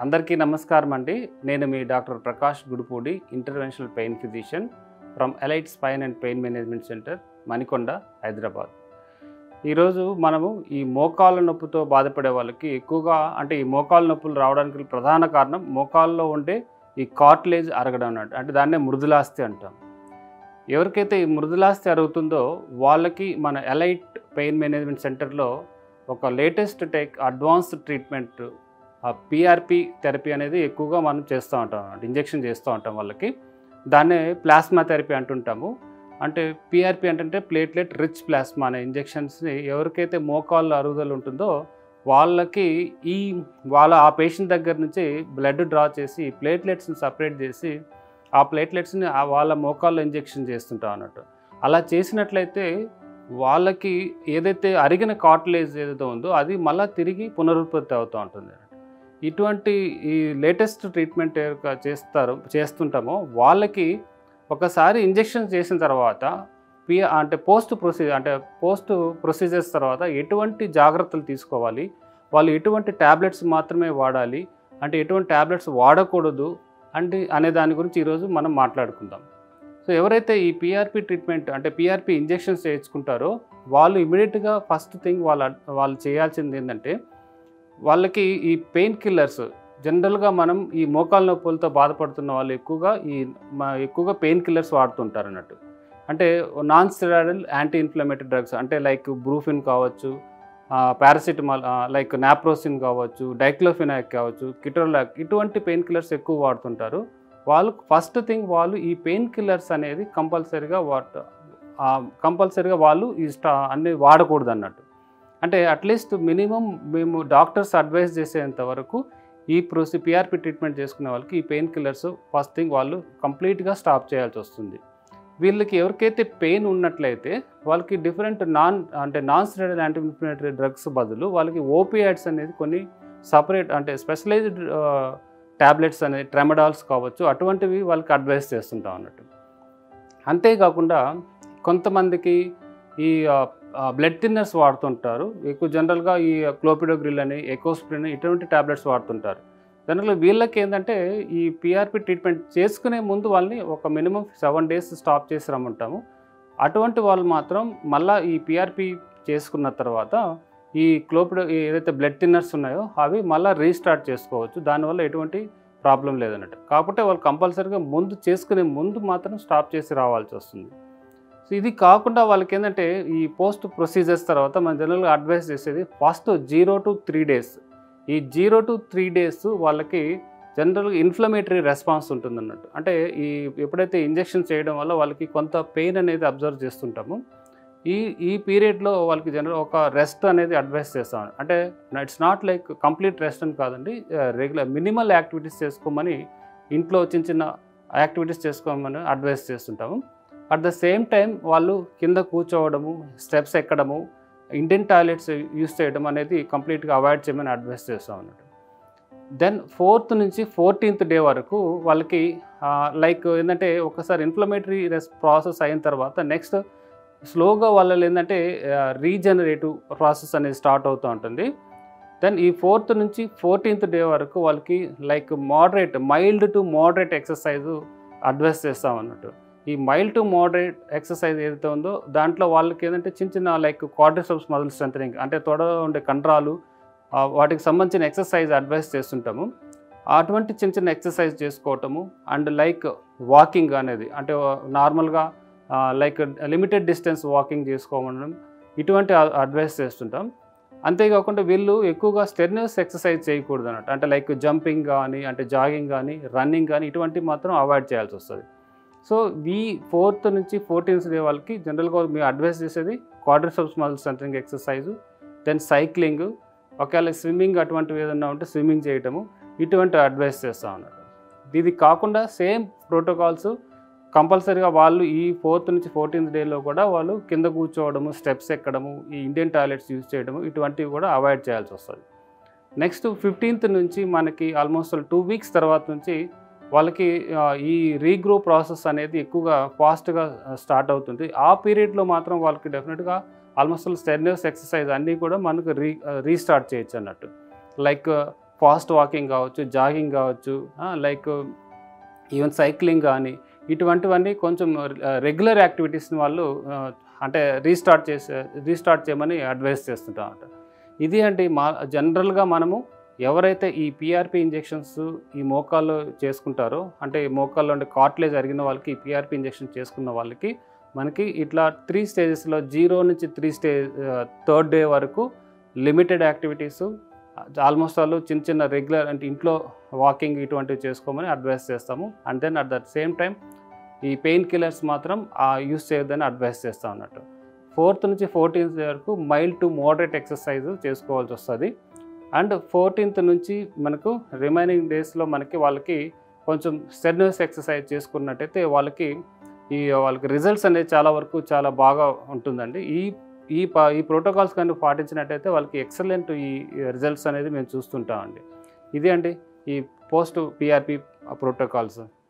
అందరికీ నమస్కారం అండి నేను మీ doctor Prakash Gudipudi interventional pain physician from elite spine and pain management centre Manikonda Hyderabad ఈరోజు మనము ఈ మోకాళ్ళ నొప్పితో బాధపడే వాళ్ళకి ఎక్కువగా అంటే ఈ మోకాళ్ళ నొప్పులు రావడానికి ప్రధాన కారణం మోకాల్లో ఉండే ఈ కార్ట్లేజ్ అరగడం అన్నట్టు అంటే దాన్నే మృదులాస్తి అంటాం ఎవరికైతే ఈ మృదులాస్తి అరుగుతుందో వాళ్ళకి మన ఎలైట్ పెయిన్ మేనేజ్మెంట్ సెంటర్లో ఒక లేటెస్ట్ టెక్ అడ్వాన్స్డ్ ట్రీట్మెంట్ ఆ పిఆర్పి థెరపీ అనేది ఎక్కువగా మనం చేస్తూ ఉంటాం అన్నమాట ఇంజెక్షన్ చేస్తూ ఉంటాం వాళ్ళకి దాన్నే ప్లాస్మా థెరపీ అంటుంటాము అంటే పిఆర్పి అంటే ప్లేట్లెట్ రిచ్ ప్లాస్మా అనే ఇంజెక్షన్స్ని ఎవరికైతే మోకాళ్ళ అరుగుదల ఉంటుందో వాళ్ళకి ఈ వాళ్ళ ఆ పేషెంట్ దగ్గర నుంచి బ్లడ్ డ్రా చేసి ప్లేట్లెట్స్ని సపరేట్ చేసి ఆ ప్లేట్లెట్స్ని ఆ వాళ్ళ మోకాల్లో ఇంజెక్షన్ చేస్తుంటాం అన్నట్టు అలా చేసినట్లయితే వాళ్ళకి ఏదైతే అరిగిన కాట్లేజ్ ఏదైతే ఉందో అది మళ్ళీ తిరిగి పునరుత్పత్తి అవుతూ ఉంటుంది ఇటువంటి ఈ లేటెస్ట్ ట్రీట్మెంట్ ఎవరిక చేస్తారో చేస్తుంటామో వాళ్ళకి ఒకసారి ఇంజెక్షన్ చేసిన తర్వాత పి అంటే పోస్ట్ ప్రొసీజర్ అంటే పోస్ట్ ప్రొసీజర్స్ తర్వాత ఎటువంటి జాగ్రత్తలు తీసుకోవాలి వాళ్ళు ఎటువంటి ట్యాబ్లెట్స్ మాత్రమే వాడాలి అంటే ఎటువంటి ట్యాబ్లెట్స్ వాడకూడదు అంటే అనే దాని గురించి ఈరోజు మనం మాట్లాడుకుందాం సో ఎవరైతే ఈ పిఆర్పి ట్రీట్మెంట్ అంటే పిఆర్పి ఇంజెక్షన్స్ చేయించుకుంటారో వాళ్ళు ఇమీడియట్గా ఫస్ట్ థింగ్ వాళ్ళ వాళ్ళు చేయాల్సింది ఏంటంటే వాళ్ళకి ఈ పెయిన్ కిల్లర్స్ జనరల్గా మనం ఈ మోకాళ్ళ నొప్పులతో బాధపడుతున్న వాళ్ళు ఎక్కువగా ఈ మా ఎక్కువగా పెయిన్ కిల్లర్స్ వాడుతుంటారు అన్నట్టు అంటే non steroidal anti inflammatory drugs అంటే లైక్ బ్రూఫిన్ కావచ్చు పారాసిటమాల్ లైక్ నాప్రోసిన్ కావచ్చు డైక్లోఫినాక్ కావచ్చు కిటోలాక్ ఇటువంటి పెయిన్ కిల్లర్స్ ఎక్కువ వాడుతుంటారు వాళ్ళు ఫస్ట్ థింగ్ వాళ్ళు ఈ పెయిన్ కిల్లర్స్ అనేది కంపల్సరీగా వాట కంపల్సరీగా వాళ్ళు ఈ స్టా అన్ని వాడకూడదు అన్నట్టు అంటే అట్లీస్ట్ మినిమం మేము డాక్టర్స్ అడ్వైస్ చేసేంత వరకు ఈ ప్రొసి పిఆర్పి ట్రీట్మెంట్ చేసుకునే వాళ్ళకి ఈ పెయిన్ కిల్లర్స్ ఫస్ట్ థింగ్ వాళ్ళు కంప్లీట్గా స్టాప్ చేయాల్సి వస్తుంది వీళ్ళకి ఎవరికైతే పెయిన్ ఉన్నట్లయితే వాళ్ళకి డిఫరెంట్ నాన్ అంటే non steroid anti inflammatory drugs బదులు వాళ్ళకి ఓపియాయిడ్స్ అనేది కొన్ని సపరేట్ అంటే స్పెషలైజ్డ్ ట్యాబ్లెట్స్ అనేది ట్రెమడాల్స్ కావచ్చు అటువంటివి వాళ్ళకి అడ్వైస్ చేస్తుంటాం అన్నట్టు అంతేకాకుండా కొంతమందికి ఈ బ్లడ్ థిన్నర్స్ వాడుతుంటారు ఎక్కువ జనరల్గా ఈ క్లోపిడోగ్రిల్ అని ఎకోస్ప్రిన్ ఇటువంటి ట్యాబ్లెట్స్ వాడుతుంటారు జనరల్గా వీళ్ళకి ఏంటంటే ఈ పిఆర్పి ట్రీట్మెంట్ చేసుకునే ముందు వాళ్ళని ఒక మినిమం సెవెన్ డేస్ స్టాప్ చేసి రమ్మంటాము అటువంటి వాళ్ళు మాత్రం మళ్ళీ ఈ పిఆర్పి చేసుకున్న తర్వాత ఈ క్లోపిడో ఏదైతే బ్లడ్ థిన్నర్స్ ఉన్నాయో అవి మళ్ళీ రీస్టార్ట్ చేసుకోవచ్చు దానివల్ల ఎటువంటి ప్రాబ్లం లేదన్నట్టు కాకపోతే వాళ్ళు కంపల్సరీగా ముందు చేసుకునే ముందు మాత్రం స్టాప్ చేసి రావాల్సి వస్తుంది సో ఇది కాకుండా వాళ్ళకి ఏంటంటే ఈ పోస్ట్ ప్రొసీజర్స్ తర్వాత మనం జనరల్గా అడ్వైస్ చేసేది first zero to three days ఈ జీరో టు త్రీ డేస్ వాళ్ళకి జనరల్గా ఇన్ఫ్లమేటరీ రెస్పాన్స్ ఉంటుంది అన్నట్టు అంటే ఈ ఎప్పుడైతే ఇంజెక్షన్ చేయడం వల్ల వాళ్ళకి కొంత పెయిన్ అనేది అబ్జర్వ్ చేస్తుంటాము ఈ ఈ పీరియడ్లో వాళ్ళకి జనరల్ ఒక రెస్ట్ అనేది అడ్వైస్ చేస్తాం అంటే it's not like complete rest అని కాదండి రెగ్యులర్ మినిమల్ యాక్టివిటీస్ చేసుకోమని ఇంట్లో చిన్న చిన్న యాక్టివిటీస్ చేసుకోమని అడ్వైస్ చేస్తుంటాము అట్ ద సేమ్ టైం వాళ్ళు కింద కూర్చోవడము స్టెప్స్ ఎక్కడము ఇండియన్ టాయిలెట్స్ యూస్ చేయడం అనేది కంప్లీట్గా అవాయిడ్ చేయమని అడ్వైస్ చేస్తాం అన్నట్టు దెన్ ఫోర్త్ నుంచి ఫోర్టీన్త్ డే వరకు వాళ్ళకి లైక్ ఏంటంటే ఒకసారి ఇన్ఫ్లమేటరీ రెస్ ప్రాసెస్ అయిన తర్వాత నెక్స్ట్ స్లోగా వాళ్ళలో ఏంటంటే రీజనరేటివ్ ప్రాసెస్ అనేది స్టార్ట్ అవుతూ ఉంటుంది దెన్ ఈ ఫోర్త్ నుంచి ఫోర్టీన్త్ డే వరకు వాళ్ళకి like moderate mild to moderate exercise advice చేస్తాం అన్నట్టు ఈ మైల్డ్ టు మోడరేట్ ఎక్సర్సైజ్ ఏదైతే ఉందో దాంట్లో వాళ్ళకి ఏంటంటే చిన్న చిన్న లైక్ క్వాడ్రిసెప్స్ మొదలు స్ట్రెంథనింగ్ అంటే తొడలో ఉండే కండరాలు వాటికి సంబంధించిన ఎక్సర్సైజ్ అడ్వైస్ చేస్తుంటాము అటువంటి చిన్న చిన్న ఎక్సర్సైజ్ చేసుకోవటము అండ్ లైక్ వాకింగ్ అనేది అంటే నార్మల్గా లైక్ లిమిటెడ్ డిస్టెన్స్ వాకింగ్ చేసుకోవడం ఇటువంటి అడ్వైస్ చేస్తుంటాం అంతేకాకుండా వీళ్ళు ఎక్కువగా స్టెర్నస్ ఎక్సర్సైజ్ చేయకూడదు అన్నట్టు అంటే లైక్ జంపింగ్ కానీ అంటే జాగింగ్ కానీ రన్నింగ్ కానీ ఇటువంటివి మాత్రం అవాయిడ్ చేయాల్సి వస్తుంది సో ఈ ఫోర్త్ నుంచి ఫోర్టీన్త్ డే వాళ్ళకి జనరల్గా మేము అడ్వైస్ చేసేది quadriceps muscle strengthening exercise then cycling ఒకవేళ స్విమ్మింగ్ అటువంటివి ఏదైనా ఉంటే స్విమ్మింగ్ చేయటము ఇటువంటి అడ్వైస్ చేస్తూ ఉన్నారు ఇది కాకుండా సేమ్ ప్రోటోకాల్స్ కంపల్సరీగా వాళ్ళు ఈ ఫోర్త్ నుంచి ఫోర్టీన్త్ డేలో కూడా వాళ్ళు కింద కూర్చోవడము స్టెప్స్ ఎక్కడము ఈ ఇండియన్ టాయిలెట్స్ యూజ్ చేయడము ఇటువంటివి కూడా అవాయిడ్ చేయాల్సి వస్తుంది నెక్స్ట్ ఫిఫ్టీన్త్ నుంచి మనకి ఆల్మోస్ట్ టూ వీక్స్ తర్వాత నుంచి వాళ్ళకి ఈ రీగ్రో ప్రాసెస్ అనేది ఎక్కువగా ఫాస్ట్గా స్టార్ట్ అవుతుంది ఆ పీరియడ్లో మాత్రం వాళ్ళకి డెఫినెట్గా ఆల్మోస్ట్ స్టెర్నస్ ఎక్సర్సైజ్ అన్నీ కూడా మనకు రీ రీస్టార్ట్ చేయొచ్చు అన్నట్టు లైక్ ఫాస్ట్ వాకింగ్ కావచ్చు జాగింగ్ కావచ్చు లైక్ ఈవెన్ సైక్లింగ్ కానీ ఇటువంటివన్నీ కొంచెం రెగ్యులర్ యాక్టివిటీస్ని వాళ్ళు ఆ, అంటే రీస్టార్ట్ చేసే రీస్టార్ట్ చేయమని అడ్వైస్ చేస్తుంటాం అన్నమాట ఇది అంటే మా జనరల్గా మనము ఎవరైతే ఈ పిఆర్పి ఇంజెక్షన్స్ ఈ మోకాల్లో చేసుకుంటారో అంటే ఈ మోకాల్లో అంటే కార్ట్లేజ్ అరిగిన వాళ్ళకి ఈ పిఆర్పి ఇంజెక్షన్ చేసుకున్న వాళ్ళకి మనకి ఇట్లా త్రీ స్టేజెస్లో జీరో నుంచి త్రీ స్టేజ్ థర్డ్ డే వరకు లిమిటెడ్ యాక్టివిటీస్ ఆల్మోస్ట్ వాళ్ళు చిన్న చిన్న రెగ్యులర్ అంటే ఇంట్లో వాకింగ్ ఇటువంటివి చేసుకోమని అడ్వైస్ చేస్తాము and then at the same time ఈ పెయిన్ కిల్లర్స్ మాత్రం యూస్ చేయొద్దని అడ్వైస్ చేస్తాం అన్నట్టు ఫోర్త్ నుంచి ఫోర్టీన్త్ వరకు మైల్డ్ టు మోడరేట్ ఎక్సర్సైజ్ చేసుకోవాల్సి వస్తుంది అండ్ ఫోర్టీన్త్ నుంచి మనకు రిమైనింగ్ డేస్లో మనకి వాళ్ళకి కొంచెం స్టెర్నస్ ఎక్సర్సైజ్ చేసుకున్నట్టయితే వాళ్ళకి ఈ వాళ్ళకి రిజల్ట్స్ అనేది చాలా వరకు చాలా బాగా ఉంటుందండి ఈ ఈ ప- ఈ ప్రోటోకాల్స్ కానీ పాటించినట్టయితే వాళ్ళకి ఎక్సలెంట్ ఈ రిజల్ట్స్ అనేది మేము చూస్తుంటామండి ఇది అండి ఈ పోస్ట్ పిఆర్పి ప్రోటోకాల్స్